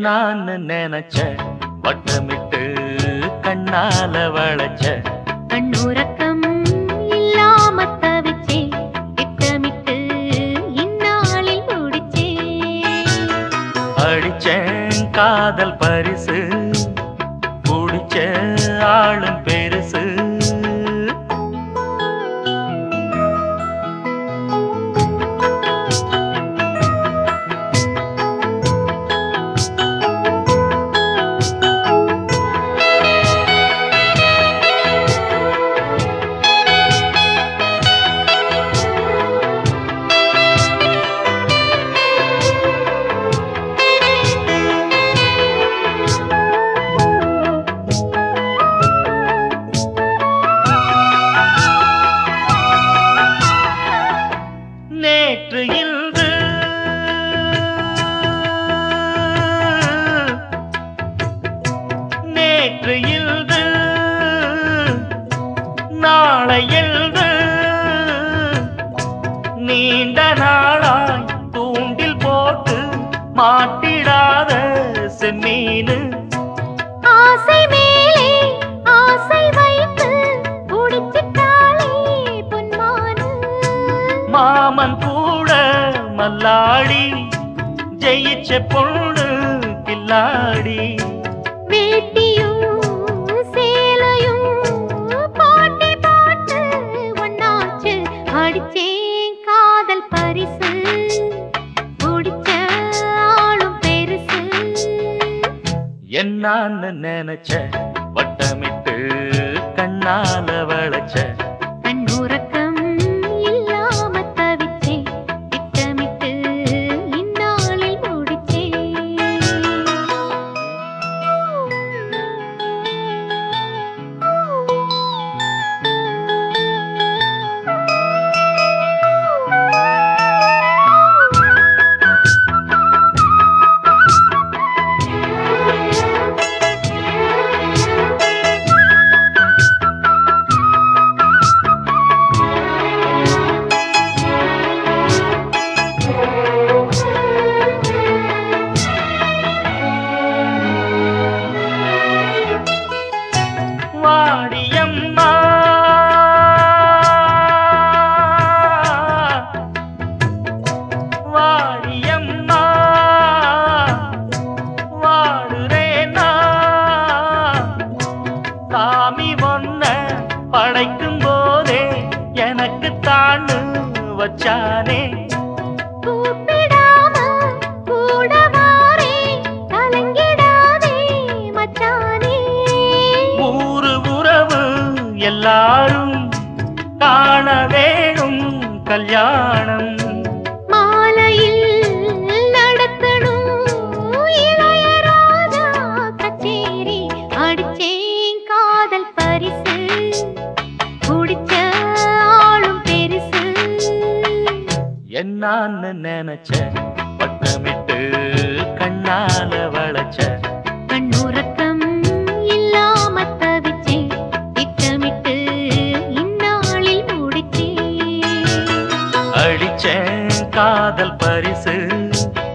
என்னான்னு நினைச்ச வட்டமிட்டு கண்ணால வளைச்ச கண்ணுறக்கம் இல்லாம தவிச்சே திட்டமிட்டு இந்நாளில் முடிச்சே அடிச்சேன் காதல் பரிசு குடிச்ச ஆளும் பெருசு நேற்று இன்று நேற்று இன்று நாளை என்று நீண்ட நாளாய் தூண்டில் போட்டு மாட்டிடாத செம்மீனு ஆசை மேலே ஆசை வைத்து முடிச்சிட்டாளே பொன்மானு மாமன் கூட மல்லாடி ஜெயிச்ச பொண்ணு கில்லாடி வேட்டியும் சேலையும் போட்டி போட்டு ஒன்னாச்சு அடிச்சேன் காதல் பரிசு முடிச்ச ஆளும் பெருசு என்னான்னு நினைச்ச வட்டமிட்டு கண்ணால வளைச்ச கண்ணுறக்கம் இல்லாம தவிச்சே திட்டமிட்டு இந்நாளில் முடிச்சே வாடியம்மா வாடியம்மா வாடுறேனா சாமி ஒன்ன படைக்கும் போதே எனக்கு தாண்டு வச்சானே கூப்பிடாம கூட வாரே கலங்கிடாதே மச்சானே ஊரு உறவு எல்லாரும் காண வேணும் கல்யாணம் மாலையில் நடத்தணும் இளையராஜா கச்சேரி அடிச்சேன் காதல் பரிசு குடிச்ச ஆளும் பெருசு என்னான்னு நினைச்ச வட்டமிட்டு கண்ணால வளைச்ச கண்ணுறக்கம் இல்லாம தவிச்சே திட்டமிட்டு இந்நாளில் முடிச்சே அடிச்சேன் காதல் பரிசு